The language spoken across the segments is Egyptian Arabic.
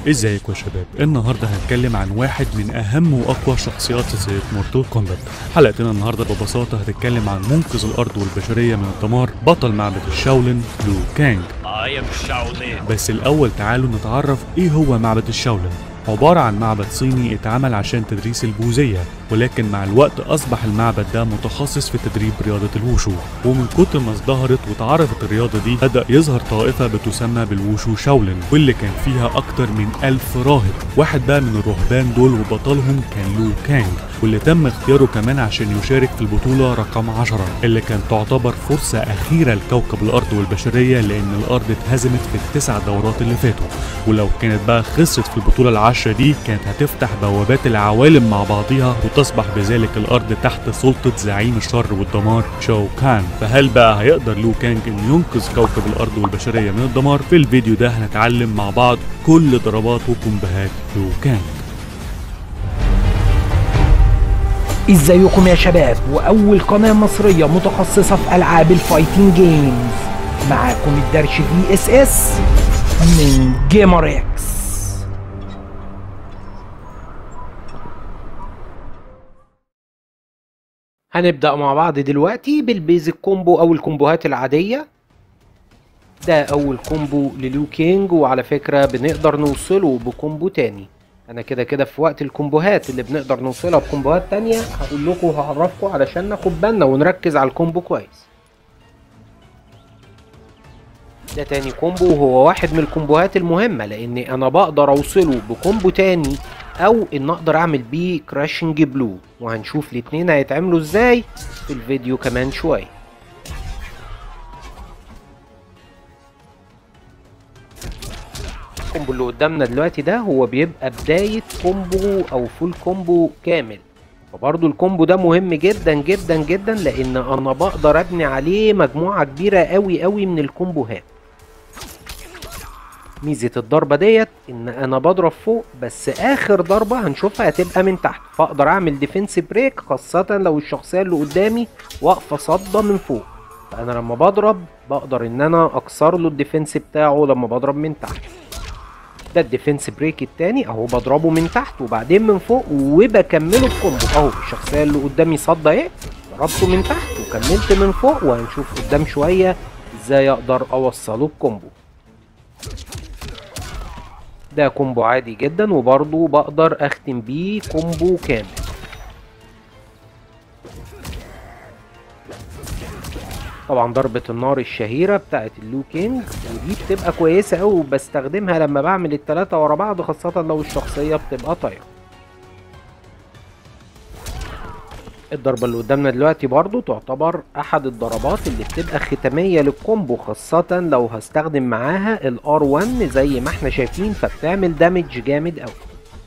ازيكم يا شباب النهارده هنتكلم عن واحد من اهم واقوى شخصيات سلسله مورتال كومبات حلقتنا النهارده ببساطه هتتكلم عن منقذ الارض والبشريه من الدمار بطل معبد الشاولين لو كانج I am Shaolin. بس الاول تعالوا نتعرف ايه هو معبد الشاولين عبارة عن معبد صيني اتعمل عشان تدريس البوذية ولكن مع الوقت أصبح المعبد ده متخصص في تدريب رياضة الوشو ومن كتر ما ازدهرت وتعرفت الرياضة دي بدأ يظهر طائفة بتسمى بالوشو شاولين واللي كان فيها أكتر من ألف راهب واحد بقى من الرهبان دول وبطلهم كان لو كانج واللي تم اختياره كمان عشان يشارك في البطولة رقم 10 اللي كانت تعتبر فرصة أخيرة لكوكب الأرض والبشرية لأن الأرض اتهزمت في التسع دورات اللي فاتوا ولو كانت بقى خسرت في البطولة العشرة دي كانت هتفتح بوابات العوالم مع بعضها وتصبح بذلك الأرض تحت سلطة زعيم الشر والدمار شاو كان فهل بقى هيقدر لو كانج إنه ينقذ كوكب الأرض والبشرية من الدمار في الفيديو ده هنتعلم مع بعض كل ضربات وكومبوهات لو كانج ازيكم يا شباب واول قناة مصرية متخصصة في العاب الفايتنج جيمز معاكم الدرش في اس اس من جيمر اكس هنبدأ مع بعض دلوقتي بالبيزك كومبو او الكومبوهات العادية ده اول كومبو لليو كينج وعلى فكرة بنقدر نوصله بكومبو تاني انا كده كده في وقت الكومبوهات اللي بنقدر نوصلها بكومبوهات تانية هقول لكم وهعرفكم علشان ناخد بالنا ونركز على الكومبو كويس ده تاني كومبو وهو واحد من الكومبوهات المهمة لان انا بقدر اوصله بكومبو تاني او ان اقدر اعمل بيه كراشنج بلو وهنشوف الاتنين هيتعملوا ازاي في الفيديو كمان شوية الكومبو اللي قدامنا دلوقتي ده هو بيبقى بداية كومبو او فول كومبو كامل فبرضه الكومبو ده مهم جدا جدا جدا لان انا بقدر ابني عليه مجموعة كبيرة قوي قوي من الكومبوهات ميزة الضربة ديت ان انا بضرب فوق بس اخر ضربة هنشوفها هتبقى من تحت فاقدر اعمل ديفنس بريك خاصة لو الشخصية اللي قدامي واقفة صدى من فوق فانا لما بضرب بقدر ان انا اكسر له الديفنس بتاعه لما بضرب من تحت ده الديفنس بريك التاني اهو بضربه من تحت وبعدين من فوق وبكمله بكومبو اهو الشخصيه اللي قدامي صد اهي ضربته من تحت وكملت من فوق وهنشوف قدام شويه ازاي اقدر اوصله بكومبو ده كومبو عادي جدا وبرضه بقدر اختم بيه كومبو كامل طبعا ضربة النار الشهيرة بتاعت اللو كينج ودي بتبقى كويسة أوي وبستخدمها لما بعمل التلاتة ورا بعض خاصة لو الشخصية بتبقى طايرة الضربة اللي قدامنا دلوقتي برضو تعتبر أحد الضربات اللي بتبقى ختامية للكومبو خاصة لو هستخدم معاها ال R1 زي ما احنا شايفين فبتعمل دامج جامد أوي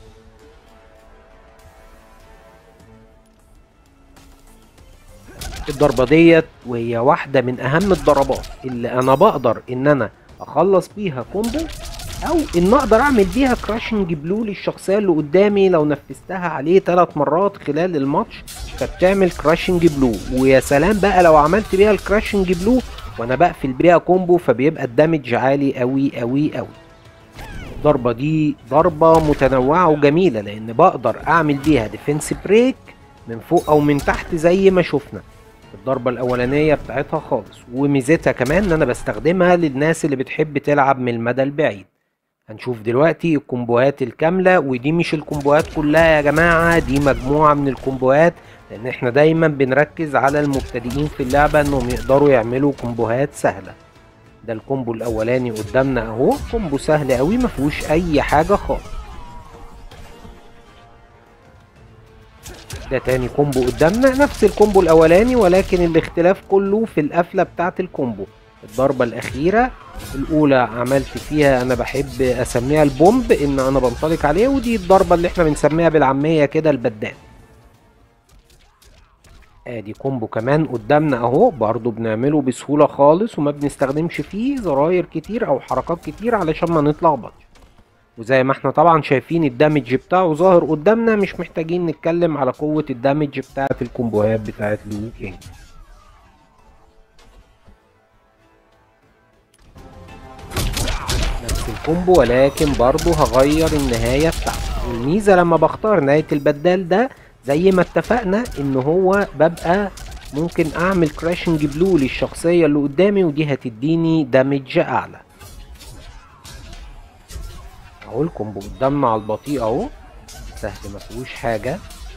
الضربة ديت وهي واحدة من أهم الضربات اللي أنا بقدر إن أنا أخلص بيها كومبو أو إن أقدر أعمل بيها كراشنج بلو للشخصية اللي قدامي لو نفذتها عليه ثلاث مرات خلال الماتش فبتعمل كراشنج بلو ويا سلام بقى لو عملت بيها الكراشنج بلو وأنا بقفل بيها كومبو فبيبقى الدمج عالي أوي أوي أوي الضربة دي ضربة متنوعة وجميلة لأن بقدر أعمل بيها ديفنس بريك من فوق أو من تحت زي ما شفنا الضربة الأولانية بتاعتها خالص وميزتها كمان إن أنا بستخدمها للناس اللي بتحب تلعب من المدى البعيد هنشوف دلوقتي الكومبوهات الكاملة ودي مش الكومبوهات كلها يا جماعة دي مجموعة من الكومبوهات لأن احنا دايما بنركز على المبتدئين في اللعبة إنهم يقدروا يعملوا كومبوهات سهلة ده الكومبو الأولاني قدامنا أهو كومبو سهل أوي مفيهوش أي حاجة خالص ده تاني كومبو قدامنا نفس الكومبو الاولاني ولكن الاختلاف كله في القفله بتاعه الكومبو الضربه الاخيره الاولى عملت فيها انا بحب اسميها البومب ان انا بنطلق عليه ودي الضربه اللي احنا بنسميها بالعاميه كده البدان ادي كومبو كمان قدامنا اهو برضو بنعمله بسهوله خالص وما بنستخدمش فيه زراير كتير او حركات كتير علشان ما نتلخبطش وزي ما احنا طبعا شايفين الدمج بتاعه ظاهر قدامنا مش محتاجين نتكلم على قوة الدمج بتاعت الكومبوهات بتاعت لو كينج نفس الكومبو ولكن برضه هغير النهاية بتاعته والميزة لما بختار نهاية البدال ده زي ما اتفقنا ان هو ببقى ممكن اعمل كراشنج بلو للشخصية اللي قدامي ودي هتديني دامج اعلى اهو الكومبو قدامنا على البطيء اهو سهل مفيهوش حاجة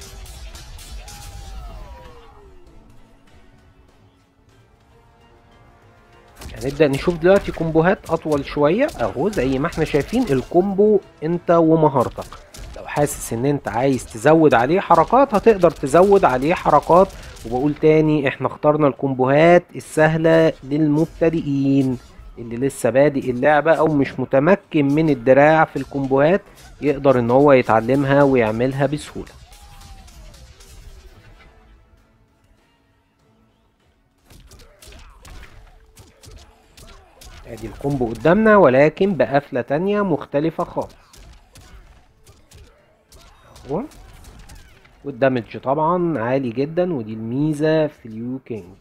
هنبدأ نشوف دلوقتي كومبوهات أطول شوية أهو زي ما احنا شايفين الكومبو أنت ومهارتك لو حاسس إن أنت عايز تزود عليه حركات هتقدر تزود عليه حركات وبقول تاني احنا اخترنا الكومبوهات السهلة للمبتدئين اللي لسه بادئ اللعبة أو مش متمكن من الدراع في الكومبوهات يقدر إن هو يتعلمها ويعملها بسهولة ادي الكومبو قدامنا ولكن بقفلة تانية مختلفة خالص اهو والدمج طبعا عالي جدا ودي الميزة في اليو كينج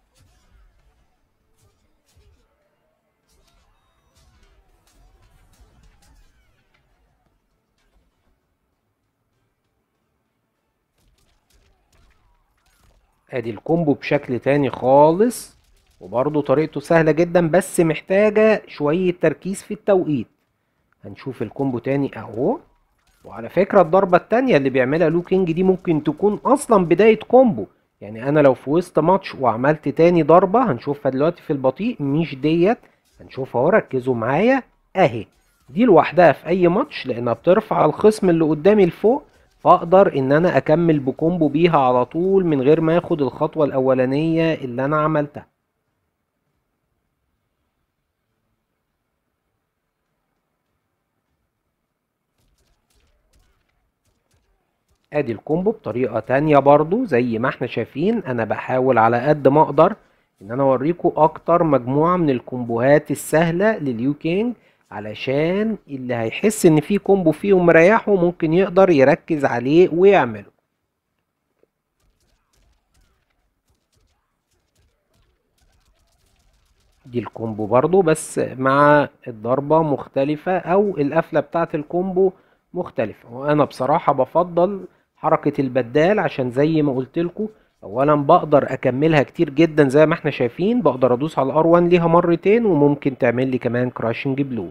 ادي الكومبو بشكل تاني خالص وبرضه طريقته سهلة جدا بس محتاجة شوية تركيز في التوقيت هنشوف الكومبو تاني اهو وعلى فكرة الضربة التانية اللي بيعملها لو كينج دي ممكن تكون اصلا بداية كومبو يعني انا لو في وسط ماتش وعملت تاني ضربة هنشوفها دلوقتي في البطيء مش ديت هنشوفها اهو ركزوا معايا اهي دي لوحدها في اي ماتش لانها بترفع الخصم اللي قدامي لفوق فاقدر ان انا اكمل بكومبو بيها على طول من غير ما اخد الخطوة الاولانية اللي انا عملتها ادي الكومبو بطريقة تانية برضو زي ما احنا شايفين انا بحاول على قد ما اقدر ان انا اوريكم اكتر مجموعة من الكومبوهات السهلة لليو كينج علشان اللي هيحس ان في كومبو فيهم مريحه ممكن يقدر يركز عليه ويعمله دي الكومبو برضو بس مع الضربة مختلفة او القفلة بتاعت الكومبو مختلفة وانا بصراحة بفضل حركة البدال عشان زي ما قلت لكم اولا بقدر اكملها كتير جدا زي ما احنا شايفين بقدر ادوس على الار 1 ليها مرتين وممكن تعمل لي كمان كراشنج بلو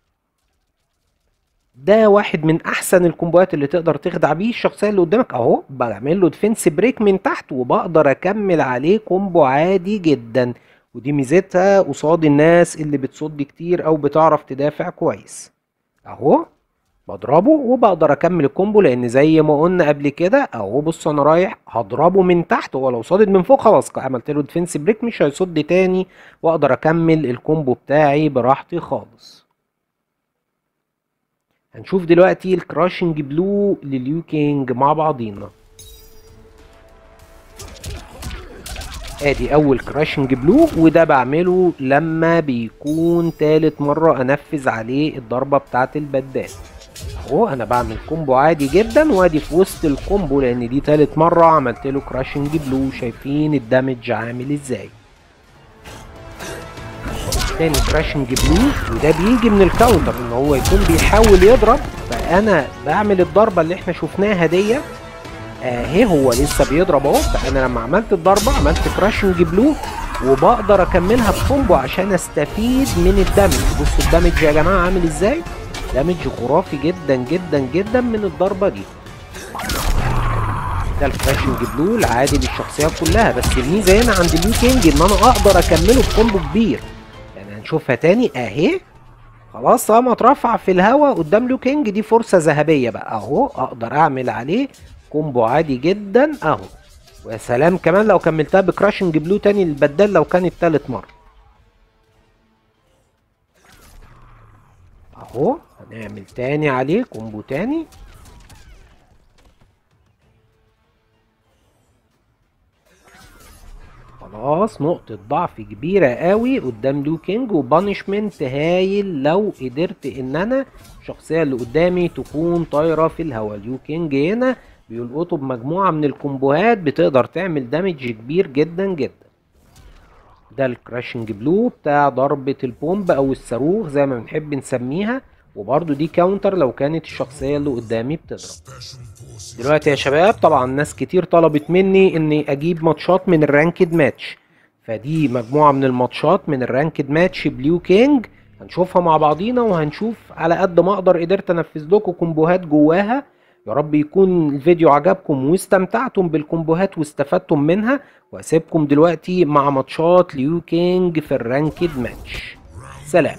ده واحد من احسن الكومبوات اللي تقدر تخدع بيه الشخصيه اللي قدامك اهو بعمل له ديفنس بريك من تحت وبقدر اكمل عليه كومبو عادي جدا ودي ميزتها قصاد الناس اللي بتصد كتير او بتعرف تدافع كويس اهو بضربه وبقدر اكمل الكومبو لان زي ما قلنا قبل كده اهو بص انا رايح هضربه من تحت هو لو صادد من فوق خلاص عملت له ديفنس بريك مش هيصد تاني واقدر اكمل الكومبو بتاعي براحتي خالص هنشوف دلوقتي الكراشنج بلو لليو كينج مع بعضينا ادي اول كراشنج بلو وده بعمله لما بيكون تالت مرة انفذ عليه الضربة بتاعت البدال اهو انا بعمل كومبو عادي جدا وادي في وسط الكومبو لان دي تالت مرة عملت له كراشنج بلو شايفين الدمج عامل ازاي تاني كراشنج بلو وده بيجي من الكاونتر ان هو يكون بيحاول يضرب فانا بعمل الضربة اللي احنا شفناها ديت اهي هو لسه بيضرب اهو فانا لما عملت الضربة عملت كراشنج بلو وبقدر اكملها بكومبو عشان استفيد من الدمج بصوا الدمج يا جماعة عامل ازاي دامج خرافي جدا جدا جدا من الضربة دي ده الكراشنج بلو العادي للشخصيات كلها بس الميزة هنا عند اليو كينج ان انا اقدر اكمله بكومبو كبير يعني هنشوفها تاني اهي خلاص طالما اترفع في الهوا قدام ليو كينج دي فرصة ذهبية بقى اهو اقدر اعمل عليه كومبو عادي جدا اهو ويا سلام كمان لو كملتها بكراشنج بلو تاني للبدال لو كانت تالت مرة اهو هنعمل تاني عليه كومبو تاني خلاص نقطة ضعف كبيرة قوي قدام لو كينج وبانشمنت هايل لو قدرت ان انا الشخصية اللي قدامي تكون طايرة في الهوا ليو كينج هنا بيلقطوا بمجموعة من الكومبوهات بتقدر تعمل دامج كبير جدا جدا ده الكراشنج بلو بتاع ضربة البومب او الصاروخ زي ما بنحب نسميها وبرضو دي كاونتر لو كانت الشخصية اللي قدامي بتضرب دلوقتي يا شباب طبعا ناس كتير طلبت مني اني اجيب ماتشات من الرانكد ماتش فدي مجموعة من الماتشات من الرانكد ماتش بليو كينج هنشوفها مع بعضينا وهنشوف على قد ما اقدر قدرت انفذ لكم كومبوهات جواها يا رب يكون الفيديو عجبكم واستمتعتم بالكومبوهات واستفدتم منها واسيبكم دلوقتي مع ماتشات ليو كينج في الرانكد ماتش سلام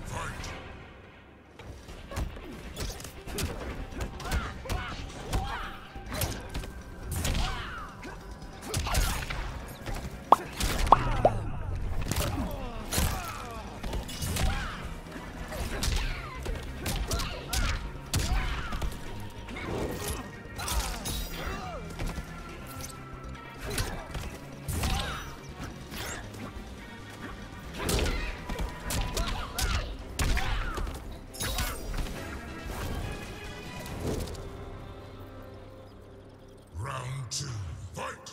Round two, fight!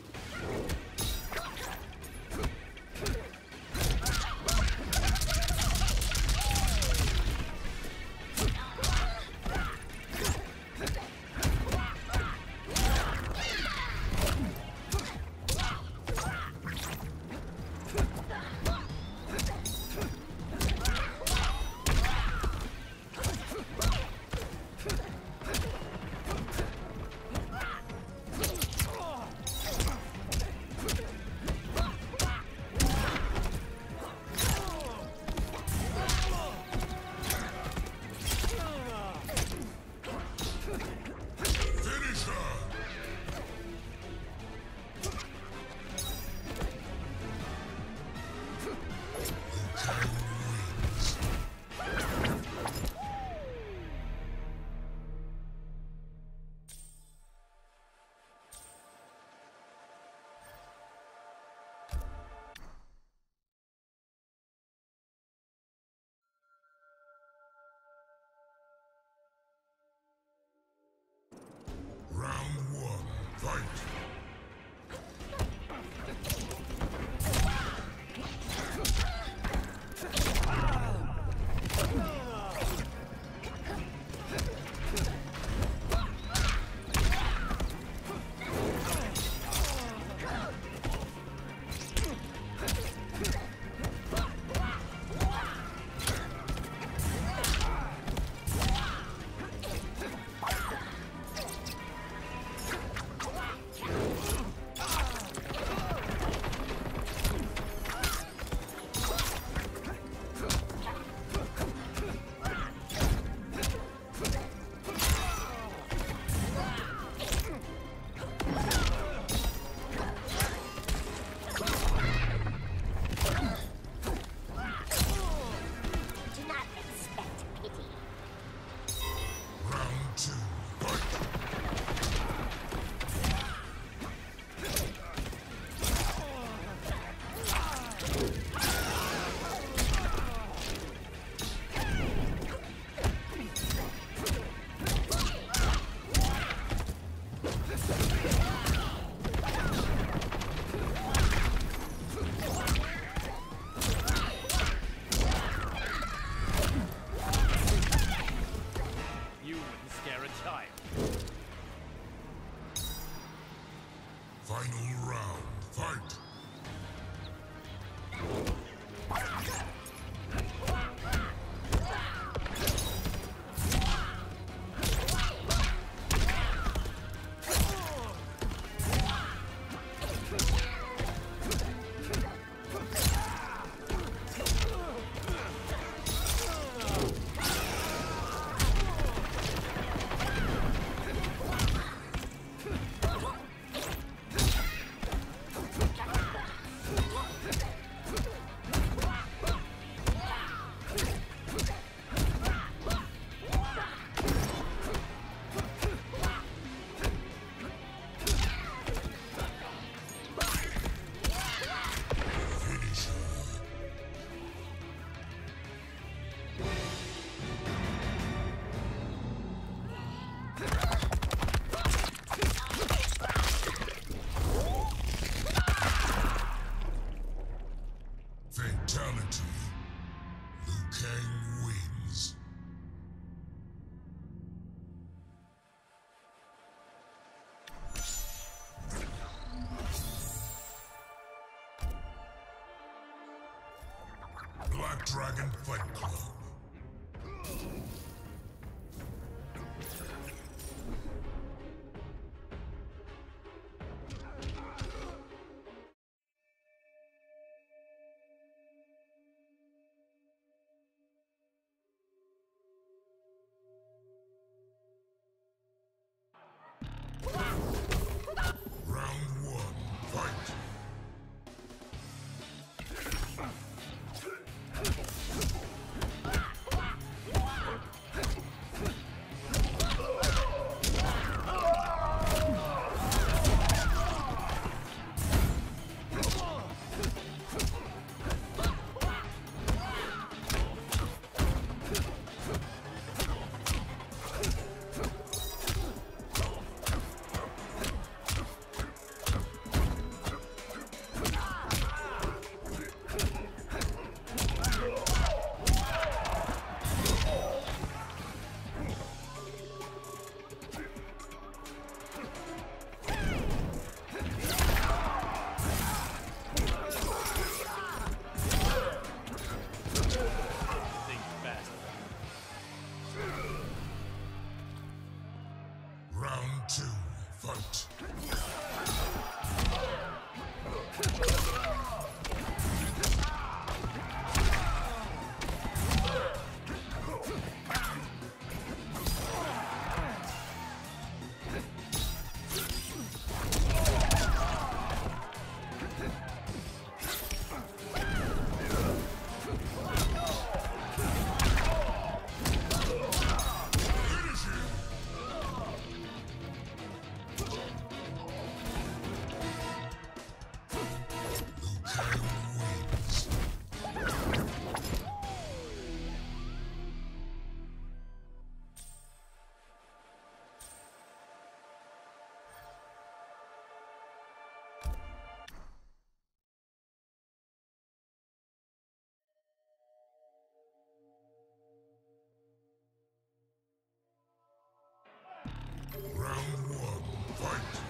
Finish her! Round one, fight! Do not expect pity. Round two, fight! You wouldn't scare a child. Final round, fight! Round Black Dragon Fight Club. Round one, fight. Think fast. Round two, fight. Finish him! Liu Kang wins. Round one, fight.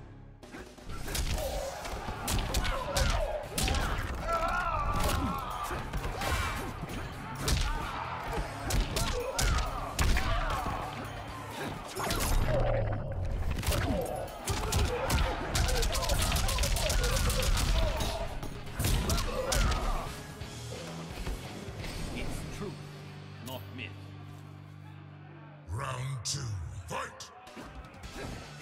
It's truth, not myth. Round two, fight.